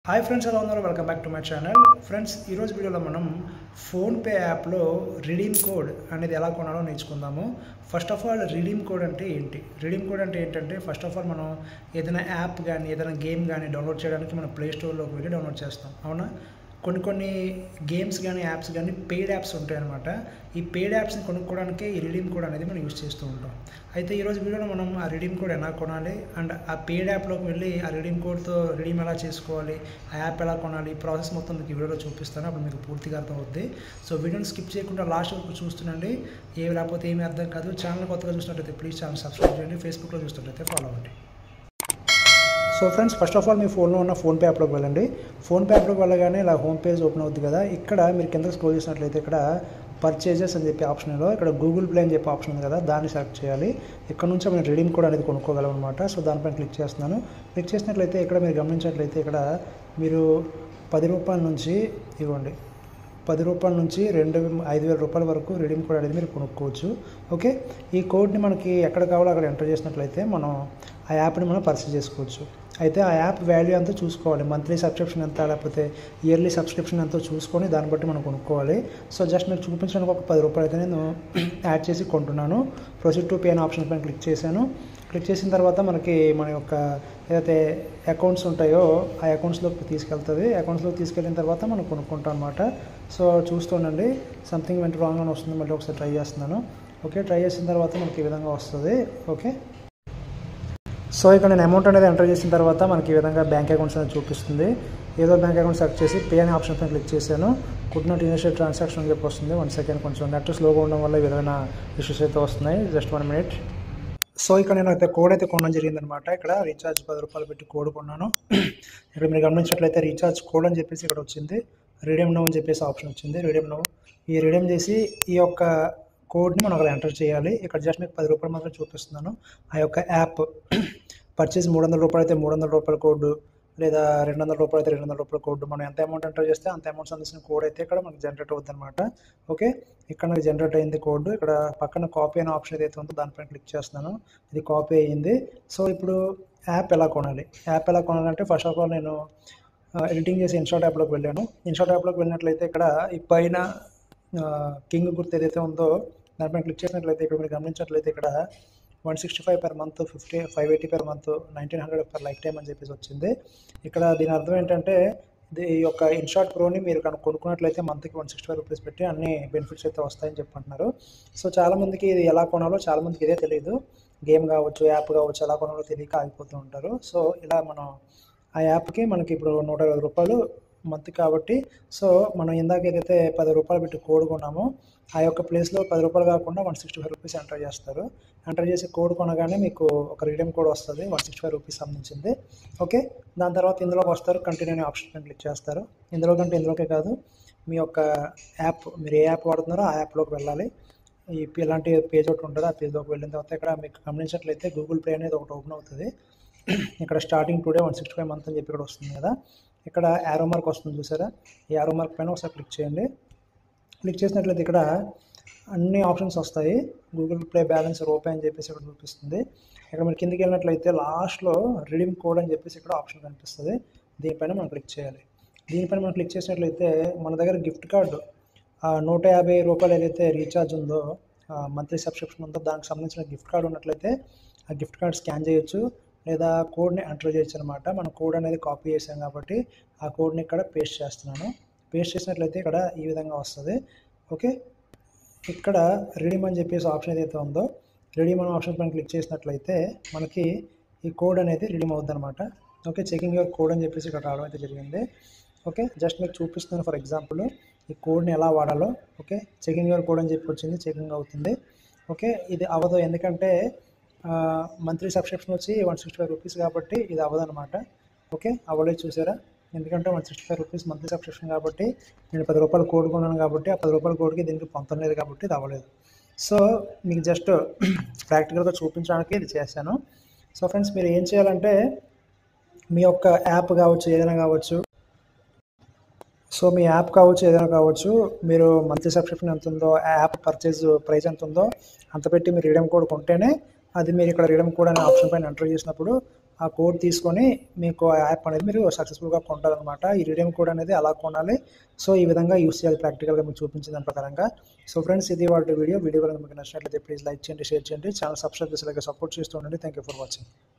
hi friends ఎలా ఉన్నారు welcome back to my channel friends ఈరోజు వీడియోలో మనం ఫోన్పే యాప్లో రిడీమ్ కోడ్ అనేది ఎలా కొనాలో నేర్చుకుందాము first of all redeem code అంటే ఏంటి రిడీమ్ కోడ్ అంటే ఏంటంటే ఫస్ట్ ఆఫ్ ఆల్ మనం ఏదైనా యాప్ కానీ ఏదైనా గేమ్ కానీ డౌన్లోడ్ చేయడానికి మనం ప్లే స్టోర్లోకి వెళ్ళి డౌన్లోడ్ చేస్తాం అవునా కొన్ని కొన్ని గేమ్స్ కానీ యాప్స్ కానీ పెయిడ్ యాప్స్ ఉంటాయన్నమాట ఈ పెయిడ్ యాప్స్ని కొనుక్కోవడానికి ఈ రిడీమ్ కోడ్ అనేది మనం యూస్ చేస్తూ ఉంటాం అయితే ఈరోజు వీడియోలో మనం ఆ రిడీమ్ కోడ్ ఎలా కొనాలి అండ్ ఆ పెయిడ్ యాప్లోకి వెళ్ళి ఆ రిడీమ్ కోడ్తో రిడీమ్ ఎలా చేసుకోవాలి ఆ యాప్ ఎలా కొనాలి ప్రాసెస్ మొత్తం మీకు ఈ వీడియోలో చూపిస్తాను అప్పుడు మీకు పూర్తిగా అర్థం అవుద్ది సో వీడియోని స్కిప్ చేయకుండా లాస్ట్ వరకు చూస్తుండండి ఏమి లేకపోతే ఏమీ అర్థం కాదు ఛానల్ కొత్తగా చూసినట్లయితే ప్లీజ్ ఛానల్ సబ్స్క్రైబ్ చేయండి ఫేస్బుక్లో చూసినట్లయితే ఫాలో అవ్వండి so friends first of all మీ ఫోన్లో ఉన్న ఫోన్పే యాప్లోకి వెళ్ళండి ఫోన్పే యాప్లోకి వెళ్ళగానే ఇలా హోమ్ పేజ్ ఓపెన్ అవుతుంది కదా ఇక్కడ మీరు కింద స్క్రోల్ చేసినట్లయితే ఇక్కడ పర్చేజెస్ అని చెప్పి ఆప్షన్లో ఇక్కడ గూగుల్ ప్లే అని చెప్పి ఆప్షన్ ఉంది కదా దాన్ని సెలెక్ట్ చేయాలి ఇక్కడ నుంచి మనం రిడీమ్ కోడ్ అనేది కొనుక్కోగలం అనమాట సో దానిపైన క్లిక్ చేస్తున్నాను క్లిక్ చేసినట్లయితే ఇక్కడ మీరు గమనించినట్లయితే ఇక్కడ మీరు పది రూపాయల నుంచి ఇవ్వండి పది రూపాయల నుంచి రెండు ఐదు వేల రూపాయల వరకు రిడీమ్ కోడ్ అనేది మీరు కొనుక్కోవచ్చు ఓకే ఈ కోడ్ని మనకి ఎక్కడ కావాలో అక్కడ ఎంటర్ చేసినట్లయితే మనం ఆ యాప్ని మనం పర్చేస్ చేసుకోవచ్చు అయితే ఆ యాప్ వాల్యూ ఎంతో చూసుకోవాలి మంత్లీ సబ్స్క్రిప్షన్ ఎంత లేకపోతే ఇయర్లీ సబ్స్క్రిప్షన్ ఎంతో చూసుకొని దాన్ని బట్టి మనం కొనుక్కోవాలి సో జస్ట్ మీకు చూపించడానికి ఒక పది రూపాయలు అయితే నేను యాడ్ చేసి కొంటున్నాను ప్రొసీడ్ టు పే అనే ఆప్షన్ పైన క్లిక్ చేశాను క్లిక్ చేసిన తర్వాత మనకి మన యొక్క ఏదైతే అకౌంట్స్ ఉంటాయో ఆ అకౌంట్స్లోకి తీసుకెళ్తుంది అకౌంట్స్లోకి తీసుకెళ్ళిన తర్వాత మనం కొనుక్కుంటాం అనమాట సో చూస్తుండండి సంథింగ్ వెంట రాంగ్ అని వస్తుంది మళ్ళీ ఒకసారి ట్రై చేస్తున్నాను ఓకే ట్రై చేసిన తర్వాత మనకి ఈ విధంగా వస్తుంది ఓకే సో ఇక్కడ నేను అమౌంట్ అనేది ఎంటర్ చేసిన తర్వాత మనకి ఈ విధంగా బ్యాంక్ అకౌంట్స్ అనేది చూపిస్తుంది ఏదో బ్యాంక్ అకౌంట్ సెలెక్ట్ చేసి పే అనే ఆప్షన్ పైన క్లిక్ చేశాను కుడ్ నాట్ ఇనిషియల్ ట్రాన్సాక్షన్ అని చెప్పి వస్తుంది వన్ సెకండ్ కొంచెం నెట్ స్లోగా ఉండడం వల్ల ఈ విధమైన ఇష్యూస్ అయితే వస్తున్నాయి జస్ట్ వన్ మినిట్ సో ఇక్కడ నేను అయితే కోడ్ అయితే కొనడం జరిగిందనమాట ఇక్కడ రీఛార్జ్ పది రూపాయలు పెట్టి కోడ్ కొన్నాను ఇక్కడ మీరు గమనించినట్లయితే రీఛార్జ్ కోడ్ అని చెప్పేసి ఇక్కడ వచ్చింది రీడీమ్ నో అని చెప్పేసి ఆప్షన్ వచ్చింది రీడీమ్ నో ఈ రీడీమ్ చేసి ఈ యొక్క కోడ్ని మనం అక్కడ ఎంటర్ చేయాలి ఇక్కడ జస్ట్ మీకు పది రూపాయలు మాత్రం చూపిస్తున్నాను ఆ యొక్క యాప్ పర్చేస్ మూడు వందల రూపాయలు అయితే మూడు వందల రూపాయల కోడ్ లేదా రెండు వందల రూపాయలు అయితే రెండు వందల రూపాయల కోడ్ మనం ఎంత అమౌంట్ ఎంటర్ చేస్తే అంత అమౌంట్ సంబంధించిన కోడ్ అయితే ఇక్కడ మనకి జనరేట్ అవుతుంది అనమాట ఓకే ఇక్కడ నాకు జనరేట్ అయింది కోడ్ ఇక్కడ పక్కన కాపీ అనే ఆప్షన్ ఏదైతే ఉందో దానిపైన క్లిక్ చేస్తున్నాను ఇది కాపీ అయ్యింది సో ఇప్పుడు యాప్ ఎలా కొనాలి యాప్ ఎలా కొనాలంటే ఫస్ట్ ఆఫ్ ఆల్ నేను ఎడిటింగ్ చేసి ఇన్షాట్ యాప్లోకి వెళ్ళాను ఇన్షాట్ యాప్లోకి వెళ్ళినట్లయితే ఇక్కడ ఈ పైన కింగ్ గుర్తు ఏదైతే ఉందో దానిపైన క్లిక్ చేసినట్లయితే ఇక్కడ మీరు గమనించినట్లయితే ఇక్కడ one sixty five per month fifty five eighty per month nineteen hundred per life time అని చెప్పేసి వచ్చింది ఇక్కడ దీని అర్థం ఏంటంటే ఇది ఈ యొక్క ఇన్షార్ట్ ప్రోని మీరు కనుక కొనుక్కున్నట్లయితే మంత్కి వన్ సిక్స్టీ ఫైవ్ రూపీస్ పెట్టి అన్ని బెనిఫిట్స్ అయితే వస్తాయని చెప్పంటున్నారు సో చాలామందికి ఇది ఎలా కొనాలో చాలామందికి ఇదే తెలియదు గేమ్ కావచ్చు యాప్ కావచ్చు ఎలా కొనాలో తెలియక ఆగిపోతూ ఉంటారు సో ఇలా మనం ఆ యాప్కి మనకి ఇప్పుడు నూట ఇరవై రూపాయలు మంత్ కాబట్టి సో మనం ఇందాక ఏదైతే పది రూపాయలు పెట్టి కోడ్ కొన్నామో ఆ యొక్క ప్లేస్లో పది రూపాయలు కాకుండా one sixty five rupees enter చేస్తారు ఎంటర్ చేసి కోడ్ కొనగానే మీకు ఒక రిడీమ్ కోడ్ వస్తుంది వన్ సిక్స్టీ ఫైవ్ రూపీస్ సంబంధించింది ఓకే దాని తర్వాత ఇందులోకి వస్తారు కంటిన్యూ అనే ఆప్షన్ పైన క్లిక్ చేస్తారు ఇందులో కంటే ఇందులోకే కాదు మీ యొక్క యాప్ మీరు ఏ యాప్ వాడుతున్నారో ఆ యాప్లోకి వెళ్ళాలి ఈ ఇలాంటి పేజ్ ఒకటి ఉంటుంది ఆ పేజ్లోకి వెళ్ళిన తర్వాత ఇక్కడ మీకు గమనించినట్లయితే గూగుల్ పే అనేది ఒకటి ఓపెన్ అవుతుంది ఇక్కడ starting today one sixty five month అని చెప్పి ఇక్కడ వస్తుంది కదా ఇక్కడ యారో మార్క్ వస్తుంది చూసారా ఈ యారో మార్క్ పైన ఒకసారి క్లిక్ చేయండి క్లిక్ చేసినట్లయితే ఇక్కడ అన్ని ఆప్షన్స్ వస్తాయి గూగుల్ ప్లే బ్యాలెన్స్ రూపే అని చెప్పేసి ఇక్కడ చూపిస్తుంది ఇక్కడ మీరు కిందికి వెళ్ళినట్లయితే లాస్ట్లో రిడీమ్ కోడ్ అని చెప్పేసి ఇక్కడ ఆప్షన్ కనిపిస్తుంది దీనిపైన మనం క్లిక్ చేయాలి దీనిపైన మనం క్లిక్ చేసినట్లయితే మన దగ్గర గిఫ్ట్ కార్డు నూట యాభై రూపాయలు ఏదైతే రీఛార్జ్ ఉందో మంత్లీ సబ్స్క్రిప్షన్ ఉందో దానికి సంబంధించిన గిఫ్ట్ కార్డు ఉన్నట్లయితే ఆ గిఫ్ట్ కార్డ్ స్కాన్ చేయొచ్చు లేదా కోడ్ని ఎంటర్ చేయొచ్చు అనమాట మన కోడ్ అనేది కాపీ చేసాం కాబట్టి ఆ కోడ్ని ఇక్కడ పేస్ట్ చేస్తున్నాను పేస్ట్ చేసినట్లయితే ఇక్కడ ఈ విధంగా వస్తుంది ఓకే ఇక్కడ రిడీమ్ అని చెప్పేసి ఆప్షన్ ఏదైతే ఉందో రిడీమ్ అనే ఆప్షన్ పైన క్లిక్ చేసినట్లయితే మనకి ఈ కోడ్ అనేది రిడీమ్ అవుతుంది అనమాట ఓకే చెకింగ్ యువర్ కోడ్ అని చెప్పేసి ఇక్కడ రావడం అయితే జరిగింది ఓకే జస్ట్ మీకు చూపిస్తున్నాను ఫర్ ఎగ్జాంపుల్ ఈ కోడ్ని ఎలా వాడాలో ఓకే చెకింగ్ యువర్ కోడ్ అని చెప్పి వచ్చింది చెకింగ్ అవుతుంది ఓకే ఇది అవ్వదు ఎందుకంటే మంత్లీ సబ్స్క్రిప్షన్ వచ్చి వన్ సిక్స్టీ ఫైవ్ రూపీస్ కాబట్టి ఇది అవ్వదు అనమాట ఓకే అవ్వలేదు చూసారా ఎందుకంటే one sixty five rupees monthly subscription కాబట్టి నేను పది రూపాయలు కోడ్ కొన్నాను కాబట్టి ఆ పది రూపాయల కోడ్కి దీనికి పొందడం లేదు కాబట్టి ఇది అవ్వలేదు సో మీకు జస్ట్ ప్రాక్టికల్గా చూపించడానికి ఇది చేశాను సో ఫ్రెండ్స్ మీరు ఏం చేయాలంటే మీ యొక్క యాప్ కావచ్చు ఏదైనా కావచ్చు సో మీ యాప్ కావచ్చు ఏదైనా కావచ్చు మీరు మంత్లీ సబ్స్క్రిప్షన్ ఎంత ఉందో ఆ యాప్ పర్చేజ్ ప్రైస్ ఎంత ఉందో అంత పెట్టి మీరు రిడీమ్ కోడ్ కొంటేనే అది మీరు ఇక్కడ రిడీమ్ కోడ్ అనే ఆప్షన్ పైన ఎంటర్ చేసినప్పుడు ఆ కోడ్ తీసుకొని మీకు ఆ యాప్ అనేది మీరు సక్సెస్ఫుల్గా కొంటారనమాట ఈ రిడీమ్ కోడ్ అనేది అలా కొనాలి సో ఈ విధంగా యూస్ చేయాలి ప్రాక్టికల్గా మీకు చూపించిన దాని ప్రకారంగా సో ఫ్రెండ్స్ ఇది వాటి వీడియో వీడియో కనుక మీకు నచ్చినట్లయితే ప్లీజ్ లైక్ చేయండి షేర్ చేయండి ఛానల్ సబ్స్క్రైబ్ చేసేలాగా సపోర్ట్ చేస్తూ ఉండండి థ్యాంక్ యూ ఫర్ వాచింగ్